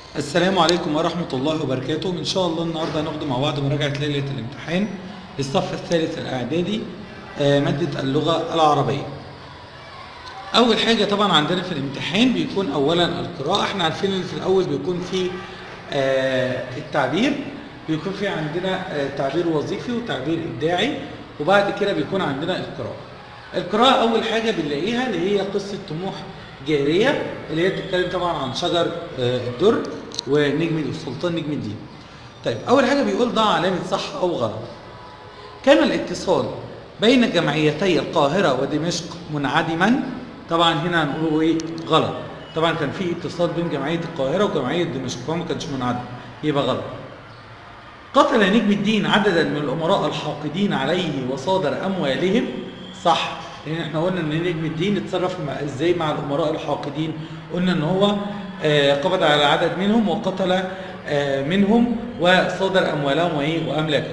السلام عليكم ورحمة الله وبركاته إن شاء الله النهاردة هناخد مع بعض مراجعة ليلة الامتحان للصف الثالث الإعدادي آه، مادة اللغة العربية أول حاجة طبعا عندنا في الامتحان بيكون أولا القراءة احنا عارفين إن في الأول بيكون في آه، التعبير بيكون في عندنا آه، تعبير وظيفي وتعبير إبداعي وبعد كده بيكون عندنا القراءة القراءة أول حاجة بنلاقيها اللي هي قصة طموح جارية اللي هي بتتكلم طبعا عن شجر آه، الدر ونجم السلطان نجم الدين. طيب أول حاجة بيقول ضع علامة صح أو غلط. كان الاتصال بين جمعيتي القاهرة ودمشق منعدما طبعا هنا هنقوله ايه غلط طبعا كان في اتصال بين جمعية القاهرة وجمعية دمشق فهو ما كانش منعدم يبقى غلط قتل نجم الدين عددا من الأمراء الحاقدين عليه وصادر أموالهم صح لأن احنا قلنا إن نجم الدين اتصرف مع ازاي مع الأمراء الحاقدين قلنا إن هو آه، قبض على عدد منهم وقتل آه، منهم وصادر أموالهم وإيه وأملاكهم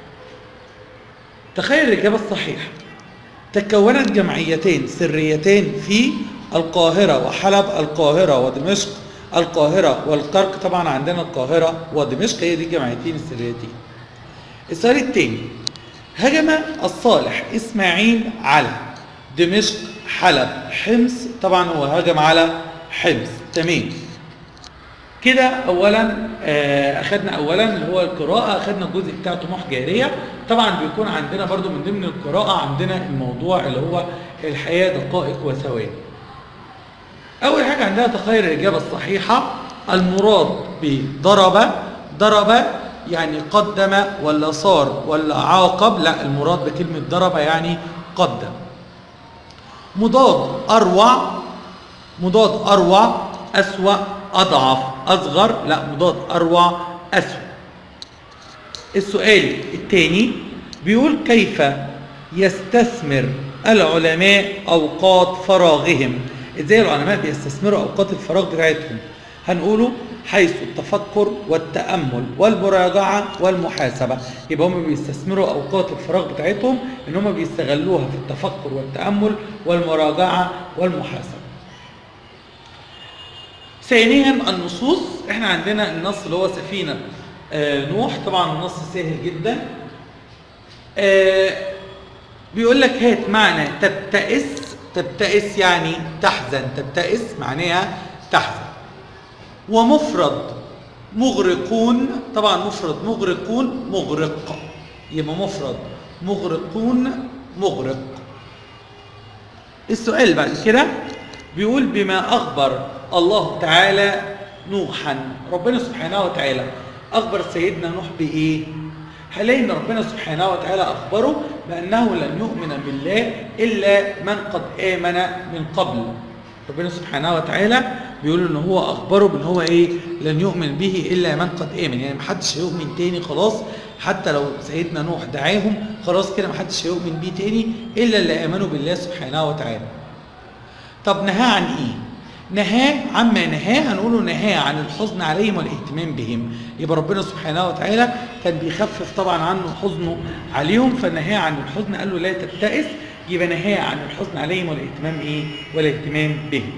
تخيل الإجابة الصحيحة تكونت جمعيتين سريتين في القاهرة وحلب القاهرة ودمشق القاهرة والكرك طبعا عندنا القاهرة ودمشق هي دي الجمعيتين السريتين السؤال الثاني هجم الصالح إسماعيل على دمشق حلب حمص طبعا هو هجم على حمص تمام كده اولا آه، اخدنا اولا اللي هو القراءه اخدنا الجزء بتاع طموح جاريه طبعا بيكون عندنا برضو من ضمن القراءه عندنا الموضوع اللي هو الحياه دقائق وثواني اول حاجه عندنا تخيل الاجابه الصحيحه المراد بضرب ضرب يعني قدم ولا صار ولا عاقب لا المراد بكلمه ضرب يعني قدم مضاد اروع مضاد اروع اسوا اضعف اصغر لا مضاد اروع اسوا السؤال الثاني بيقول كيف يستثمر العلماء اوقات فراغهم ازاي العلماء بيستثمروا اوقات الفراغ بتاعتهم هنقوله حيث التفكر والتامل والمراجعه والمحاسبه يبقى هم بيستثمروا اوقات الفراغ بتاعتهم ان هم بيستغلوها في التفكر والتامل والمراجعه والمحاسبه ثانيا النصوص احنا عندنا النص اللي هو سفينه آه نوح طبعا النص سهل جدا آه بيقول لك هات معنى تبتئس تبتئس يعني تحزن تبتئس معناها تحزن ومفرد مغرقون طبعا مفرد مغرقون مغرق يبقى مفرد مغرقون مغرق السؤال بعد كده بيقول بما أخبر الله تعالى نوحا ربنا سبحانه وتعالى أخبر سيدنا نوح بإيه؟ هنلاقي ان ربنا سبحانه وتعالى اخبره بانه لن يؤمن بالله الا من قد امن من قبل ربنا سبحانه وتعالى بيقول ان هو اخبره بان هو ايه لن يؤمن به الا من قد امن يعني محدش هيؤمن تاني خلاص حتى لو سيدنا نوح دعاهم خلاص كده محدش هيؤمن بيه تاني الا اللي امنوا بالله سبحانه وتعالى طب نهاه عن ايه نهاه عما نهاه هنقوله نهاه عن الحزن عليهم والاهتمام بهم يبقى ربنا سبحانه وتعالى كان بيخفف طبعا عنه حزنه عليهم فنهاه عن الحزن قال له لا تبتئس يبقى نهاه عن الحزن عليهم والاهتمام ايه والاهتمام بهم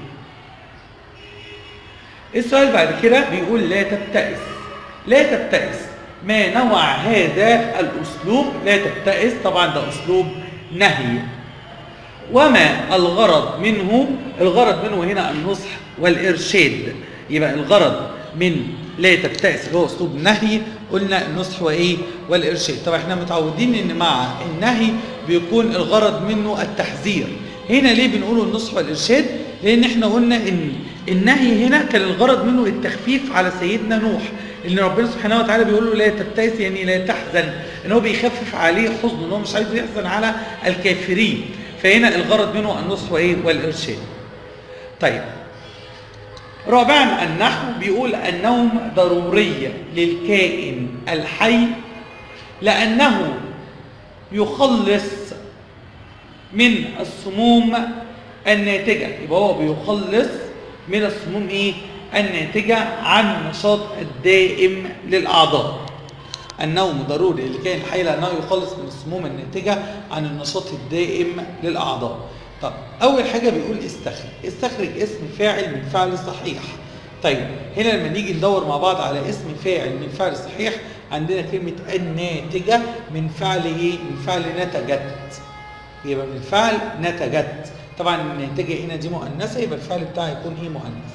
السؤال بعد كده بيقول لا تبتئس لا تبتئس ما نوع هذا الاسلوب لا تبتئس طبعا ده اسلوب نهي وما الغرض منه الغرض منه هنا النصح والإرشاد يبقى الغرض من لا تبتئس اللي هو أسلوب نهي قلنا النصح وإيه والإرشاد طبعا احنا متعودين إن مع النهي بيكون الغرض منه التحذير هنا ليه بنقوله النصح والإرشاد لأن احنا قلنا إن النهي هنا كان الغرض منه التخفيف على سيدنا نوح ان ربنا سبحانه وتعالى بيقول له لا تبتئس يعني لا تحزن ان هو بيخفف عليه حزن ان هو مش عايزه يحزن على الكافرين فهنا الغرض منه النصح وايه والارشاد طيب رابعا النحو بيقول النوم ضرورية للكائن الحي لأنه يخلص من السموم الناتجة يبقى هو بيخلص من السموم ايه الناتجة عن النشاط الدائم للأعضاء النوم ضروري للكائن الحي لأنه يخلص من السموم الناتجة عن النشاط الدائم للأعضاء طب أول حاجة بيقول استخرج استخرج اسم فاعل من فعل صحيح طيب هنا لما نيجي ندور مع بعض على اسم فاعل من فعل صحيح عندنا كلمة الناتجة من فعل ايه؟ من فعل نتجت يبقى من فعل نتجت طبعا الناتجة هنا دي مؤنثة يبقى الفعل بتاعها يكون ايه مؤنث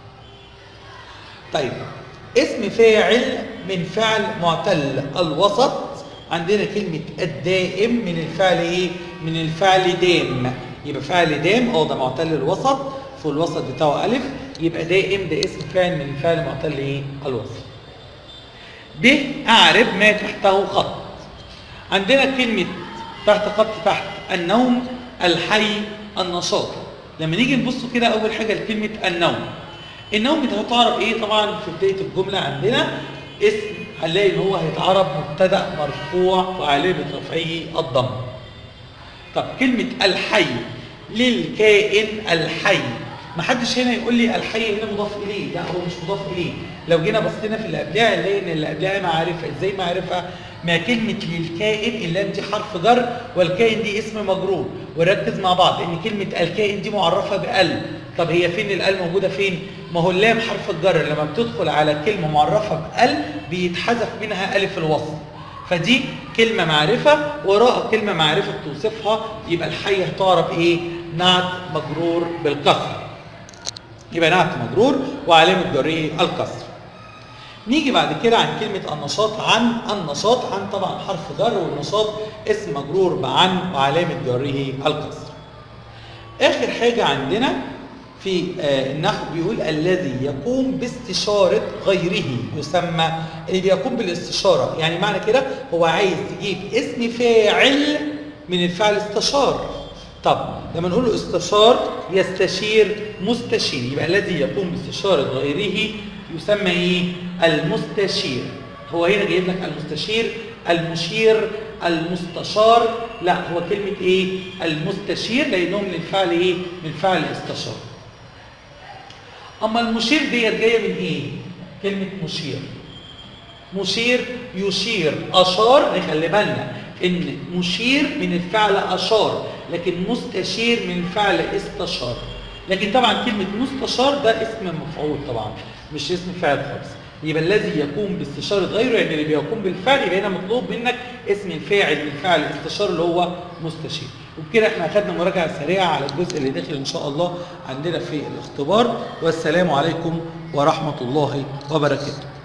طيب اسم فاعل من فعل معتل الوسط عندنا كلمة الدائم من الفعل ايه؟ من الفعل دام يبقى فعل دام اه ده معتل الوسط في الوسط بتاعه ألف يبقى دائم ده اسم فاعل من الفعل معتل ايه؟ الوسط. ب أعرب ما تحته خط. عندنا كلمة تحت خط تحت النوم الحي النشاط. لما نيجي نبص كده أول حاجة لكلمة النوم. النوم هتعرف ايه طبعا في بداية الجملة عندنا اسم هنلاقي ان هو هيتعرب مبتدأ مرفوع وعلامة رفعه الضم. طب كلمة الحي للكائن الحي ما حدش هنا يقول لي الحي هنا مضاف اليه لا هو مش مضاف اليه لو جينا بصينا في اللي قبلها نلاقي ان اللي قبلها معرفه ازاي معرفه ما كلمه للكائن اللام دي حرف جر والكائن دي اسم مجرور ونركز مع بعض ان كلمه الكائن دي معرفه بال طب هي فين الال موجوده فين ما هو اللام حرف الجر لما بتدخل على كلمه معرفه بال بيتحذف منها الف الوصل فدي كلمة معرفة وراء كلمة معرفة توصفها يبقى الحي هتعرف ايه؟ نعت مجرور بالكسر. يبقى نعت مجرور وعلامة جره الكسر. نيجي بعد كده عن كلمة النشاط عن النشاط عن طبعا حرف جر والنشاط اسم مجرور بعن وعلامة جره الكسر. آخر حاجة عندنا في النحو بيقول الذي يقوم باستشارة غيره يسمى اللي بيقوم بالاستشارة يعني معنى كده هو عايز يجيب اسم فاعل من الفعل استشار طب لما نقول له استشار يستشير مستشير يبقى الذي يقوم باستشارة غيره يسمى ايه المستشير هو هنا جايب لك المستشير المشير المستشار لا هو كلمة ايه المستشير لانه من الفعل ايه من فعل استشار اما المشير ديت جايه من ايه كلمه مشير مشير يشير اشار نخلي بالنا ان مشير من الفعل اشار لكن مستشير من الفعل استشار لكن طبعا كلمه مستشار ده اسم مفعول طبعا مش اسم فاعل خالص يبقى الذي يقوم باستشارة غيره يعني اللي بيقوم بالفعل يبقى هنا مطلوب منك اسم الفاعل من فعل الاستشار اللي هو مستشير وبكده احنا اخذنا مراجعة سريعة على الجزء اللي داخل ان شاء الله عندنا في الاختبار والسلام عليكم ورحمة الله وبركاته